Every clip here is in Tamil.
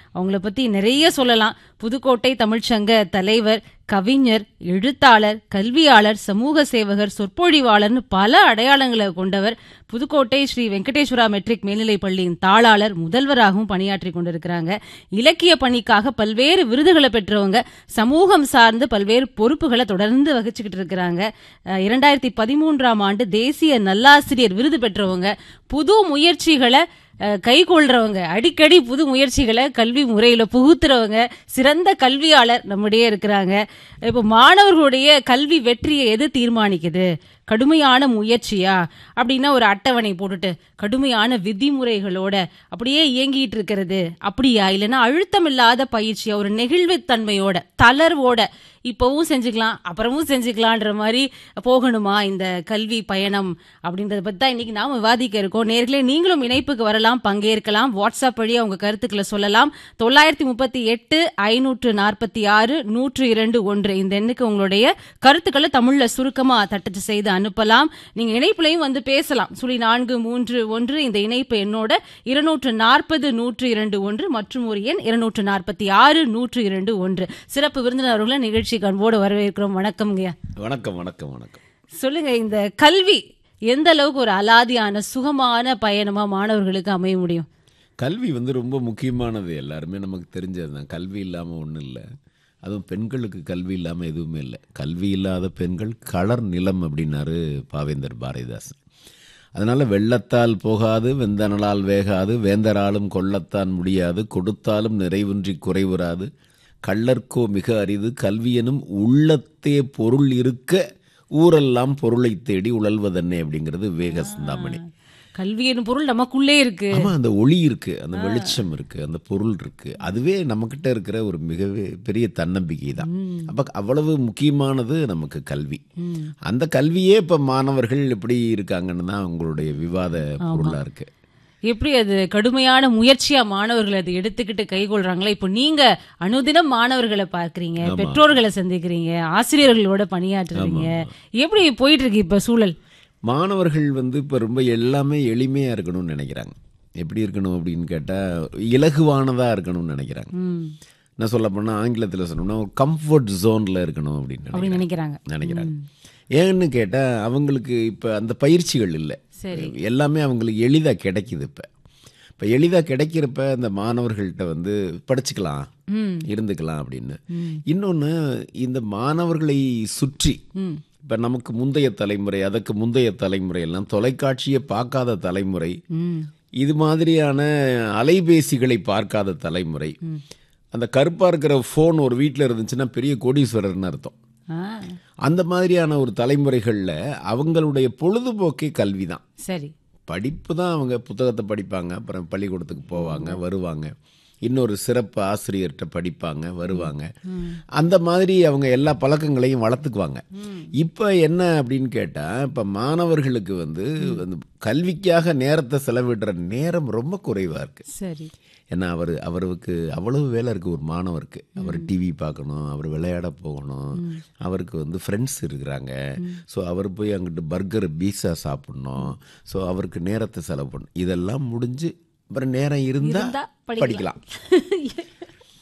அவங்கள பத்தி நிறைய சொல்லலாம் புதுக்கோட்டை தமிழ்ச்சங்க தலைவர் கவிஞர் எழுத்தாளர் கல்வியாளர் சமூக சேவகர் சொற்பொழிவாளர்னு பல அடையாளங்களை கொண்டவர் புதுக்கோட்டை ஸ்ரீ வெங்கடேஸ்வரா மெட்ரிக் மேல்நிலைப் பள்ளியின் தாளாளர் முதல்வராகவும் பணியாற்றி கொண்டிருக்கிறாங்க இலக்கிய பணிக்காக பல்வேறு விருதுகளை பெற்றவங்க சமூகம் சார்ந்து பல்வேறு பொறுப்புகளை தொடர்ந்து வகிச்சுக்கிட்டு இருக்கிறாங்க அஹ், இரண்டாயிரத்தி பதிமூன்றாம் ஆண்டு தேசிய நல்லாசிரியர் விருது பெற்றவங்க புது முயற்சிகளை அஹ், கைக்கொள்றவங்க அடிக்கடி புது முயற்சிகளை கல்வி முறையில புகுத்துறவங்க சிறந்த கல்வியாளர் நம்முடைய இருக்கிறாங்க இப்போ மாணவர்களுடைய கல்வி வெற்றியை எது தீர்மானிக்குது கடுமையான முயற்சியா அப்படின்னா ஒரு அட்டவணை போட்டுட்டு கடுமையான விதிமுறைகளோட அப்படியே இயங்கிட்டு இருக்கிறது அப்படியா இல்லைன்னா அழுத்தம் இல்லாத பயிற்சியா ஒரு நெகிழ்வுத்தன்மையோட தளர்வோட இப்பவும் செஞ்சுக்கலாம் அப்புறமும் செஞ்சுக்கலான்ற மாதிரி போகணுமா இந்த கல்வி பயணம் அப்படின்றத பத்தி தான் இன்னைக்கு நாம விவாதிக்க இருக்கோம் நேர்களே நீங்களும் இணைப்புக்கு வரலாம் பங்கேற்கலாம் வாட்ஸ்அப் வழியா உங்க கருத்துக்களை சொல்லலாம் தொள்ளாயிரத்தி முப்பத்தி எட்டு ஐநூற்று நாற்பத்தி ஆறு நூற்று இரண்டு ஒன்று இந்த எண்ணுக்கு உங்களுடைய கருத்துக்களை தமிழ்ல சுருக்கமா தட்டச்சு செய்து அனுப்பலாம் நீங்க இணைப்புலையும் வந்து பேசலாம் சுழி நான்கு மூன்று ஒன்று இந்த இணைப்பு எண்ணோட இருநூற்று நாற்பது நூற்று இரண்டு ஒன்று மற்றும் ஒரு எண் இருநூற்று நாற்பத்தி ஆறு நூற்று இரண்டு ஒன்று சிறப்பு விருந்தினர்களை நிகழ்ச்சி கண்போடு வரவேற்கிறோம் வணக்கம்ங்கய்யா வணக்கம் வணக்கம் வணக்கம் சொல்லுங்க இந்த கல்வி எந்த அளவுக்கு ஒரு அலாதியான சுகமான பயணமா மாணவர்களுக்கு அமைய முடியும் கல்வி வந்து ரொம்ப முக்கியமானது எல்லாருமே நமக்கு தெரிஞ்சது தான் கல்வி இல்லாமல் ஒன்றும் இல்லை அதுவும் பெண்களுக்கு கல்வி இல்லாமல் எதுவுமே இல்லை கல்வி இல்லாத பெண்கள் களர் நிலம் அப்படின்னாரு பாவேந்தர் பாரதிதாசன் அதனால் வெள்ளத்தால் போகாது வெந்தனலால் வேகாது வேந்தராலும் கொள்ளத்தான் முடியாது கொடுத்தாலும் நிறைவின்றி குறைவுறாது கள்ளர்க்கோ மிக அரிது கல்வியனும் உள்ளத்தே பொருள் இருக்க ஊரெல்லாம் பொருளை தேடி உழல்வதென்ன அப்படிங்கிறது விவேக சிந்தாமணி கல்வியின் பொருள் நமக்குள்ளே இருக்கு ஆமா அந்த ஒளி இருக்கு அந்த வெளிச்சம் இருக்கு அந்த பொருள் இருக்கு அதுவே நம்மக்கிட்ட இருக்கிற ஒரு மிகவே பெரிய தன்னம்பிக்கை தான் அப்ப அவ்வளவு முக்கியமானது நமக்கு கல்வி அந்த கல்வியே இப்ப மாணவர்கள் எப்படி இருக்காங்கன்னு தான் உங்களுடைய விவாத பொருளா இருக்கு எப்படி அது கடுமையான முயற்சியா மாணவர்கள் அதை எடுத்துக்கிட்டு கைகொள்றாங்களா இப்போ நீங்க அனுதினம் மாணவர்களை பார்க்கறீங்க பெற்றோர்களை சந்திக்கிறீங்க ஆசிரியர்களோட பணியாற்றுறீங்க எப்படி போயிட்டு இருக்கு இப்ப சூழல் மாணவர்கள் வந்து இப்போ ரொம்ப எல்லாமே எளிமையாக இருக்கணும்னு நினைக்கிறாங்க எப்படி இருக்கணும் அப்படின்னு கேட்டால் இலகுவானதாக இருக்கணும்னு நினைக்கிறாங்க ம், நான் சொல்ல போனால் ஆங்கிலத்தில் சொன்னோம்னா ஒரு கம்ஃபர்ட் ஜோனில் இருக்கணும் அப்படின்னு அப்படி நினைக்கிறாங்க நினைக்கிறாங்க நினைக்கிறாங்க ஏன்னு கேட்டால் அவங்களுக்கு இப்போ அந்த பயிற்சிகள் இல்லை சரி. எல்லாமே அவங்களுக்கு எளிதாக கிடைக்குது இப்போ இப்போ எளிதாக கிடைக்கிறப்ப இந்த மாணவர்கள்ட்ட வந்து படிச்சுக்கலாம் ம் இருந்துக்கலாம் அப்படின்னு இன்னொன்று இந்த மாணவர்களை சுற்றி ம் இப்போ நமக்கு முந்தைய தலைமுறை அதுக்கு முந்தைய தலைமுறை எல்லாம் தொலைக்காட்சியை பார்க்காத தலைமுறை ம் இது மாதிரியான அலைபேசிகளை பார்க்காத தலைமுறை அந்த கருப்பாக இருக்கிற ஃபோன் ஒரு வீட்டில் இருந்துச்சுன்னா பெரிய கோடீஸ்வரர்னு அர்த்தம் ஆ அந்த மாதிரியான ஒரு தலைமுறைகளில் அவங்களுடைய பொழுதுபோக்கே கல்வி தான் சரி படிப்பு தான் அவங்க புத்தகத்தை படிப்பாங்க அப்புறம் பள்ளிக்கூடத்துக்கு போவாங்க வருவாங்க இன்னொரு சிறப்பு ஆசிரியர்கிட்ட படிப்பாங்க வருவாங்க அந்த மாதிரி அவங்க எல்லா பழக்கங்களையும் வளர்த்துக்குவாங்க இப்போ என்ன அப்படின்னு கேட்டால் இப்போ மாணவர்களுக்கு வந்து அந்த கல்விக்காக நேரத்தை செலவிடுற நேரம் ரொம்ப குறைவாக இருக்குது சரி ஏன்னா அவர் அவருக்கு அவ்வளவு வேலை இருக்குது ஒரு மாணவருக்கு அவர் டிவி பார்க்கணும் அவர் விளையாட போகணும் அவருக்கு வந்து ஃப்ரெண்ட்ஸ் இருக்கிறாங்க ஸோ அவர் போய் அங்கிட்டு பர்கர் பீஸா சாப்பிடணும் ஸோ அவருக்கு நேரத்தை செலவு பண்ணணும் இதெல்லாம் முடிஞ்சு அப்புறம் நேரம் இருந்தா இருந்தால் படிக்கலாம். படிக்கலாம்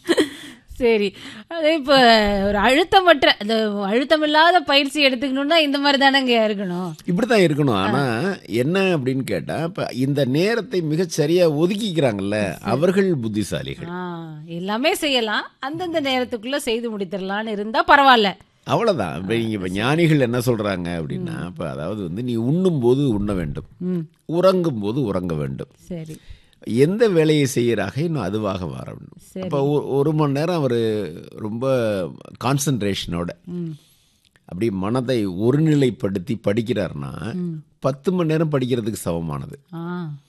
சரி அதே இப்ப ஒரு அழுத்தமற்ற இந்த அழுத்தமில்லாத பயிற்சி எடுத்துக்கணும்னா இந்த மாதிரி தானங்க இருக்கணும் இப்படி தான் இருக்கணும் ஆனால் என்ன அப்படின்னு கேட்டால் இப்போ இந்த நேரத்தை மிகச் சரியாக ஒதுக்கிக்கிறாங்கல்ல அவர்கள் புத்திசாலிகள் ஆ, எல்லாமே செய்யலாம் அந்தந்த நேரத்துக்குள்ள செய்து முடித்திடலாம்னு இருந்தா பரவாயில்ல அவ்வளோதான் இப்போ நீங்கள் இப்போ ஞானிகள் என்ன சொல்கிறாங்க அப்படின்னா இப்போ அதாவது வந்து நீ உண்ணும்போது உண்ண வேண்டும் ம் உறங்கும் போது உறங்க வேண்டும் சரி எந்த வேலையை செய்கிறாக இன்னும் அதுவாக வர வேண்டும் சரி. அப்போ ஒ- ஒரு மணி நேரம் அவர் ரொம்ப கான்சன்ட்ரேஷனோட ம் அப்படி மனதை ஒருநிலைப்படுத்தி படிக்கிறார்னா பத்து மணி நேரம் படிக்கிறதுக்கு சமமானது ஆ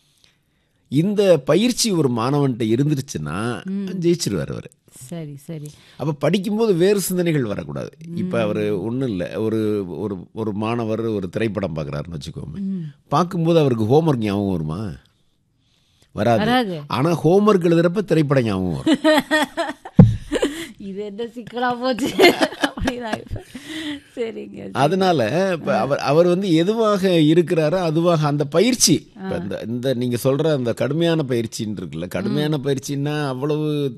இந்த பயிற்சி ஒரு மாணவன்கிட்ட இருந்துருச்சுன்னா ஜெயிச்சிருவார் அவர் சரி சரி அப்போ படிக்கும்போது வேறு சிந்தனைகள் வரக்கூடாது இப்போ அவர் ஒன்றும் இல்லை ஒரு ஒரு ஒரு மாணவர் ஒரு திரைப்படம் பார்க்குறாருன்னு வச்சுக்கோங்க பார்க்கும்போது அவருக்கு ஹோம்ஒர்க் ஞாபகம் வருமா வராது வராது. ஆனால் ஹோம்ஒர்க் எழுதுறப்ப திரைப்படம் ஞாபகம் வரும் இது என்ன சிக்கலா போச்சு அப்படின்னா இப்ப. சரிங்க அதனால இப்போ அவர் அவர் வந்து எதுவாக இருக்கிறாரோ அதுவாக அந்த பயிற்சி இப்ப இந்த இந்த நீங்கள் சொல்கிற அந்த கடுமையான பயிற்சின்னு இருக்குல்ல கடுமையான பயிற்சின்னா அவ்வளவு